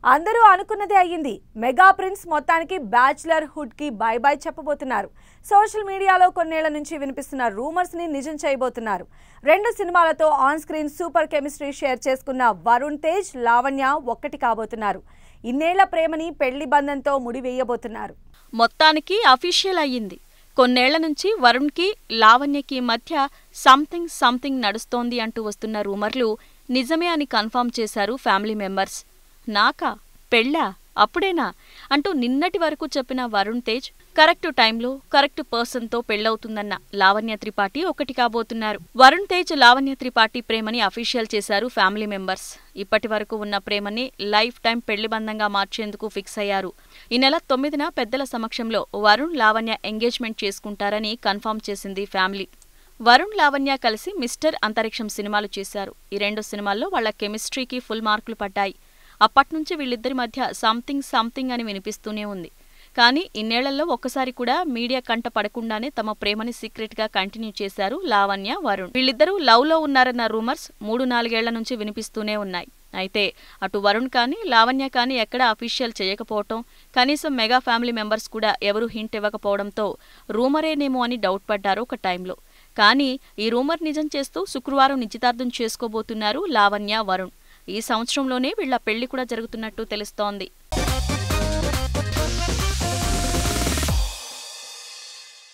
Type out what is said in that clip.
అందరూ అనుకున్నదే అయ్యింది మెగా ప్రిన్స్ మొత్తానికి బ్యాచులర్ హుడ్ కి బై బై చెప్పబోతున్నారు సోషల్ మీడియాలో కొన్నేళ్ల నుంచి వినిపిస్తున్న రూమర్స్ ని నిజం చేయబోతున్నారు రెండు సినిమాలతో on screen super chemistry share చేసుకున్న వరుణ్ తేజ్ లావణ్య ఒక్కటి కాబోతున్నారు ఇన్నేళ్ల ప్రేమని పెళ్లి బంధంతో ముడివేయబోతున్నారు మొత్తానికి అఫీషియల్ అయ్యింది కొన్నేళ్ల నుంచి వరుణ్కి లావణ్యకి మధ్య సంథింగ్ సంథింగ్ నడుస్తోంది అంటూ వస్తున్న రూమర్లు నిజమే అని కన్ఫర్మ్ చేశారు ఫ్యామిలీ మెంబర్స్ నాకా పెళ్ళా అప్పుడేనా అంటూ నిన్నటి వరకు చెప్పిన వరుణ్ తేజ్ కరెక్ట్ టైంలో కరెక్ట్ పర్సన్తో పెళ్ళవుతుందన్న లావణ్య త్రిపాఠి ఒకటి కాబోతున్నారు వరుణ్ తేజ్ లావణ్య త్రిపాఠి ప్రేమని అఫీషియల్ చేశారు ఫ్యామిలీ మెంబర్స్ ఇప్పటి వరకు ఉన్న ప్రేమని లైఫ్ టైం పెళ్లి బంధంగా మార్చేందుకు ఫిక్స్ అయ్యారు ఈ నెల తొమ్మిదిన పెద్దల సమక్షంలో వరుణ్ లావణ్య ఎంగేజ్మెంట్ చేసుకుంటారని కన్ఫర్మ్ చేసింది ఫ్యామిలీ వరుణ్ లావణ్య కలిసి మిస్టర్ అంతరిక్షం సినిమాలు చేశారు ఈ రెండు సినిమాల్లో వాళ్ల కెమిస్ట్రీకి ఫుల్ మార్కులు పడ్డాయి అప్పట్నుంచి వీళ్ళిద్దరి మధ్య సంథింగ్ సంథింగ్ అని వినిపిస్తూనే ఉంది కానీ ఇన్నేళ్లలో ఒక్కసారి కూడా మీడియా కంట పడకుండానే తమ ప్రేమని సీక్రెట్ గా కంటిన్యూ చేశారు లావణ్య వరుణ్ వీళ్ళిద్దరూ లవ్ లో ఉన్నారన్న రూమర్స్ మూడు నాలుగేళ్ల నుంచి వినిపిస్తూనే ఉన్నాయి అయితే అటు వరుణ్ కానీ లావణ్య కానీ ఎక్కడా అఫీషియల్ చేయకపోవటం కనీసం మెగా ఫ్యామిలీ మెంబర్స్ కూడా ఎవరూ హింట్ ఇవ్వకపోవడంతో రూమరేనేమో అని డౌట్ పడ్డారు ఒక టైంలో కానీ ఈ రూమర్ నిజం చేస్తూ శుక్రవారం నిశ్చితార్థం చేసుకోబోతున్నారు లావణ్య వరుణ్ ఈ సంవత్సరంలోనే వీళ్ల పెళ్లి కూడా జరుగుతున్నట్టు తెలుస్తోంది